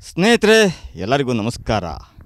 ಸ್ನೇಹಿತರೆ ಎಲ್ಲರಿಗೂ ನಮಸ್ಕಾರ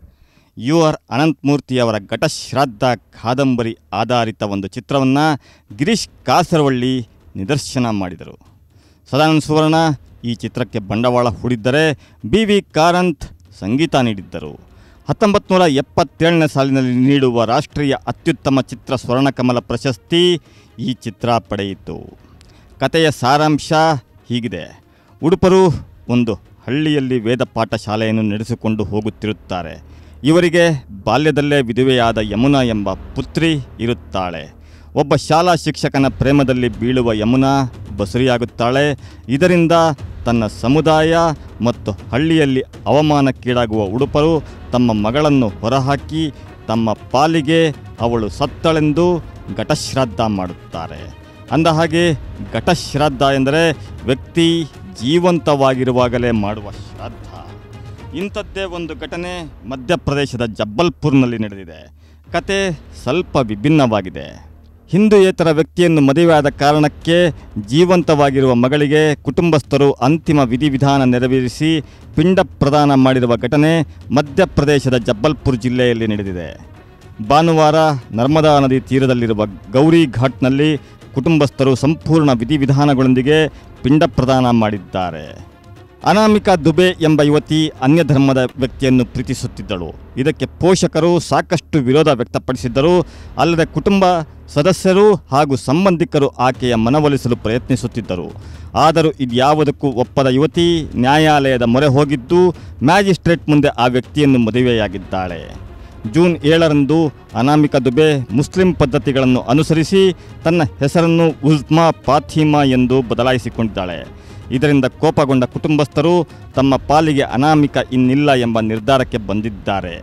ಯು ಆರ್ ಅನಂತಮೂರ್ತಿಯವರ ಘಟಶ್ರಾದ್ದ ಕಾದಂಬರಿ ಆಧಾರಿತ ಒಂದು ಚಿತ್ರವನ್ನು ಗಿರೀಶ್ ಕಾಸರವಳ್ಳಿ ನಿದರ್ಶನ ಮಾಡಿದರು ಸದಾನಂದ ಸುವರ್ಣ ಈ ಚಿತ್ರಕ್ಕೆ ಬಂಡವಾಳ ಹೂಡಿದ್ದರೆ ಬಿ ವಿ ಕಾರಂತ್ ಸಂಗೀತ ನೀಡಿದ್ದರು ಹತ್ತೊಂಬತ್ತು ನೂರ ಎಪ್ಪತ್ತೇಳನೇ ಸಾಲಿನಲ್ಲಿ ನೀಡುವ ರಾಷ್ಟ್ರೀಯ ಅತ್ಯುತ್ತಮ ಚಿತ್ರ ಸ್ವರ್ಣಕಮಲ ಪ್ರಶಸ್ತಿ ಈ ಚಿತ್ರ ಪಡೆಯಿತು ಕಥೆಯ ಸಾರಾಂಶ ಹೀಗಿದೆ ಉಡುಪರು ಒಂದು ಹಳ್ಳಿಯಲ್ಲಿ ವೇದ ಪಾಠ ಶಾಲೆಯನ್ನು ನಡೆಸಿಕೊಂಡು ಹೋಗುತ್ತಿರುತ್ತಾರೆ ಇವರಿಗೆ ಬಾಲ್ಯದಲ್ಲೇ ವಿಧವೆಯಾದ ಯಮುನಾ ಎಂಬ ಪುತ್ರಿ ಇರುತ್ತಾಳೆ ಒಬ್ಬ ಶಾಲಾ ಶಿಕ್ಷಕನ ಪ್ರೇಮದಲ್ಲಿ ಬೀಳುವ ಯಮುನಾ ಬಸುರಿಯಾಗುತ್ತಾಳೆ ಇದರಿಂದ ತನ್ನ ಸಮುದಾಯ ಮತ್ತು ಹಳ್ಳಿಯಲ್ಲಿ ಅವಮಾನಕ್ಕೀಡಾಗುವ ಉಡುಪರು ತಮ್ಮ ಮಗಳನ್ನು ಹೊರಹಾಕಿ ತಮ್ಮ ಪಾಲಿಗೆ ಅವಳು ಸತ್ತಳೆಂದು ಘಟಶ್ರಾದ್ದ ಮಾಡುತ್ತಾರೆ ಅಂದಹಾಗೆ ಘಟಶ್ರಾದ್ದ ಎಂದರೆ ವ್ಯಕ್ತಿ ಜೀವಂತವಾಗಿರುವಾಗಲೇ ಮಾಡುವ ಶ್ರಾದ್ದ ಇಂಥದ್ದೇ ಒಂದು ಘಟನೆ ಮಧ್ಯಪ್ರದೇಶದ ಜಬ್ಬಲ್ಪುರ್ನಲ್ಲಿ ನಡೆದಿದೆ ಕತೆ ಸ್ವಲ್ಪ ವಿಭಿನ್ನವಾಗಿದೆ ಹಿಂದೂಯೇತರ ವ್ಯಕ್ತಿಯನ್ನು ಮದುವೆಯಾದ ಕಾರಣಕ್ಕೆ ಜೀವಂತವಾಗಿರುವ ಮಗಳಿಗೆ ಕುಟುಂಬಸ್ಥರು ಅಂತಿಮ ವಿಧಿವಿಧಾನ ನೆರವೇರಿಸಿ ಪಿಂಡ ಪ್ರದಾನ ಮಾಡಿರುವ ಘಟನೆ ಮಧ್ಯಪ್ರದೇಶದ ಜಬ್ಬಲ್ಪುರ್ ಜಿಲ್ಲೆಯಲ್ಲಿ ನಡೆದಿದೆ ಭಾನುವಾರ ನರ್ಮದಾ ನದಿ ತೀರದಲ್ಲಿರುವ ಗೌರಿ ಘಾಟ್ನಲ್ಲಿ ಕುಟುಂಬಸ್ಥರು ಸಂಪೂರ್ಣ ವಿಧಿವಿಧಾನಗಳೊಂದಿಗೆ ಪಿಂಡ ಪ್ರದಾನ ಮಾಡಿದ್ದಾರೆ ಅನಾಮಿಕಾ ದುಬೆ ಎಂಬ ಯುವತಿ ಅನ್ಯ ಧರ್ಮದ ವ್ಯಕ್ತಿಯನ್ನು ಪ್ರೀತಿಸುತ್ತಿದ್ದಳು ಇದಕ್ಕೆ ಪೋಷಕರು ಸಾಕಷ್ಟು ವಿರೋಧ ವ್ಯಕ್ತಪಡಿಸಿದ್ದರು ಅಲ್ಲದೆ ಕುಟುಂಬ ಸದಸ್ಯರು ಹಾಗೂ ಸಂಬಂಧಿಕರು ಆಕೆಯ ಮನವೊಲಿಸಲು ಪ್ರಯತ್ನಿಸುತ್ತಿದ್ದರು ಆದರೂ ಇದ್ಯಾವುದಕ್ಕೂ ಒಪ್ಪದ ಯುವತಿ ನ್ಯಾಯಾಲಯದ ಮೊರೆ ಹೋಗಿದ್ದು ಮ್ಯಾಜಿಸ್ಟ್ರೇಟ್ ಮುಂದೆ ಆ ವ್ಯಕ್ತಿಯನ್ನು ಮದುವೆಯಾಗಿದ್ದಾಳೆ ಜೂನ್ ಏಳರಂದು ಅನಾಮಿಕಾ ದುಬೆ ಮುಸ್ಲಿಂ ಪದ್ಧತಿಗಳನ್ನು ಅನುಸರಿಸಿ ತನ್ನ ಹೆಸರನ್ನು ಉಜ್ಮಾ ಫಾತಿಮಾ ಎಂದು ಬದಲಾಯಿಸಿಕೊಂಡಿದ್ದಾಳೆ ಇದರಿಂದ ಕೋಪಗೊಂಡ ಕುಟುಂಬಸ್ಥರು ತಮ್ಮ ಪಾಲಿಗೆ ಅನಾಮಿಕ ಇನ್ನಿಲ್ಲ ಎಂಬ ನಿರ್ಧಾರಕ್ಕೆ ಬಂದಿದ್ದಾರೆ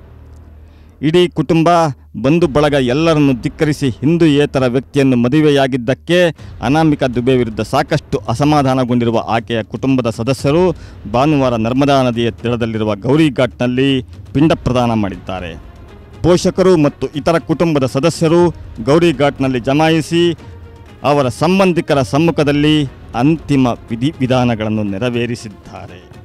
ಇಡೀ ಕುಟುಂಬ ಬಂಧು ಬಳಗ ಎಲ್ಲರನ್ನು ಧಿಕ್ಕರಿಸಿ ಹಿಂದೂಯೇತರ ವ್ಯಕ್ತಿಯನ್ನು ಮದುವೆಯಾಗಿದ್ದಕ್ಕೆ ಅನಾಮಿಕಾ ದುಬೆ ವಿರುದ್ಧ ಸಾಕಷ್ಟು ಅಸಮಾಧಾನಗೊಂಡಿರುವ ಆಕೆಯ ಕುಟುಂಬದ ಸದಸ್ಯರು ಭಾನುವಾರ ನರ್ಮದಾ ನದಿಯ ತೀರದಲ್ಲಿರುವ ಗೌರಿ ಘಾಟ್ನಲ್ಲಿ ಪಿಂಡ ಪ್ರದಾನ ಮಾಡಿದ್ದಾರೆ ಪೋಷಕರು ಮತ್ತು ಇತರ ಕುಟುಂಬದ ಸದಸ್ಯರು ಗೌರಿ ಘಾಟ್ನಲ್ಲಿ ಜಮಾಯಿಸಿ ಅವರ ಸಂಬಂಧಿಕರ ಸಮ್ಮುಖದಲ್ಲಿ ಅಂತಿಮ ವಿಧಿವಿಧಾನಗಳನ್ನು ನೆರವೇರಿಸಿದ್ದಾರೆ